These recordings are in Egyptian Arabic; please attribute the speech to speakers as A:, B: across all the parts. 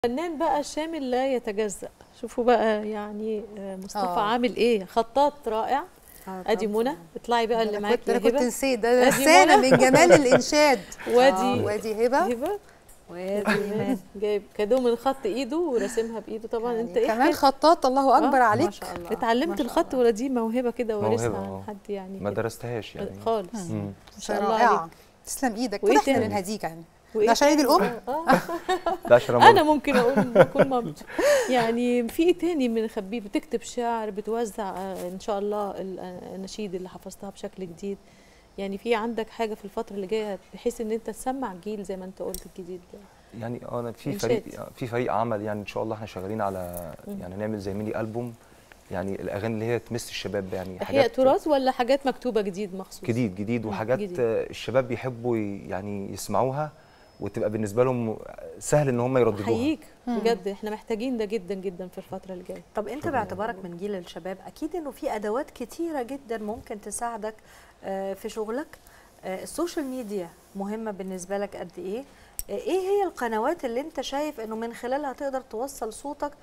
A: فنان بقى شامل لا يتجزأ شوفوا بقى يعني آه، مصطفى
B: آه.
A: عامل ايه خطاط رائع
C: آه،
A: ادي
C: طبعاً.
A: منى اطلعي بقى اللي
B: انا
A: معاكي
B: كنت
A: يا
B: انا كنت
A: هبه
B: نسيت ده
A: أدي
B: رسالة
A: منى.
B: من جمال الانشاد
A: وادي
B: وادي هبه
A: هبه
C: وادي ايمان
A: جايب كادو من خط ايده وراسمها بايده طبعا انت ايه
B: كمان
A: حكاية؟
B: خطاط الله اكبر
A: آه،
B: عليك
C: ما شاء الله ما
A: اتعلمت
C: شاء
A: الخط
C: الله.
A: ولا دي موهبه كده وارثها
D: موهبة،
A: عن
D: آه.
A: حد يعني
D: ما
A: كده؟
D: درستهاش يعني
A: خالص
D: مم.
A: ما شاء الله
B: رائعة
A: عليك
B: تسلم ايدك
A: وإيه
B: كده احنا
A: تاني؟
B: بنهديك يعني
A: وإيه
B: ده عشان عيد
A: تاني؟
B: الام
A: آه.
D: ده عشان
A: انا
D: أنا
A: ممكن اقول كل ما يعني في ايه تاني من خبيه بتكتب شعر بتوزع آه، ان شاء الله ال- آه، النشيد اللي حفظتها بشكل جديد يعني في عندك حاجه في الفتره اللي جايه بحيث ان انت تسمع جيل زي ما انت قلت الجديد ده
D: يعني آه، انا في
A: إنشاد.
D: فريق في فريق عمل يعني ان شاء الله احنا شغالين على
A: مم.
D: يعني نعمل زي ميني البوم يعني الاغاني اللي هي تمس الشباب يعني
A: احياء تراث ولا حاجات مكتوبه جديد مخصوص
D: جديد جديد وحاجات
A: جديد.
D: آه، الشباب بيحبوا ي- يعني يسمعوها وتبقى بالنسبه لهم سهل ان هم يرددوها
A: احييك بجد احنا محتاجين ده جدا جدا في الفتره اللي جايه
C: طب انت باعتبارك من جيل الشباب اكيد انه في ادوات كتيره جدا ممكن تساعدك آه، في شغلك آه، السوشيال ميديا مهمه بالنسبه لك قد ايه آه، ايه هي القنوات اللي انت شايف انه من خلالها تقدر توصل صوتك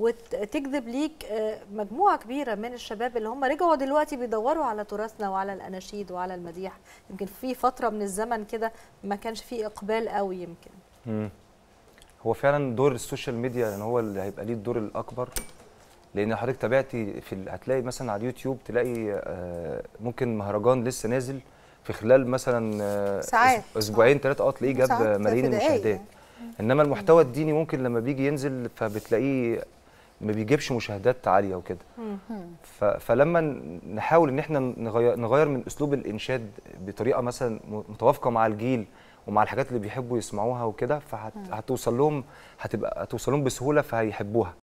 C: وتجذب ليك آه، مجموعه كبيره من الشباب اللي هم رجعوا دلوقتي بيدوروا على تراثنا وعلى الاناشيد وعلى المديح يمكن في فتره من الزمن كده ما كانش فيه اقبال قوي يمكن
D: مم. هو فعلا دور السوشيال ميديا يعني هو اللي هيبقى ليه الدور الاكبر لان حضرتك تابعتي في ال- هتلاقي مثلا على اليوتيوب تلاقي آه، ممكن مهرجان لسه نازل في خلال مثلا آه،
B: ساعات.
D: أس- اسبوعين ثلاثه اه تلاقيه جاب
B: ساعات
D: ملايين
B: في دقايق
D: المشاهدات انما المحتوى الديني ممكن لما بيجي ينزل فبتلاقيه ما بيجيبش مشاهدات عاليه وكده ف- فلما ن- نحاول ان احنا نغير, نغير من اسلوب الانشاد بطريقه مثلا م- متوافقه مع الجيل ومع الحاجات اللي بيحبوا يسمعوها وكده فهتوصل لهم هتبقى هتوصل لهم بسهوله فهيحبوها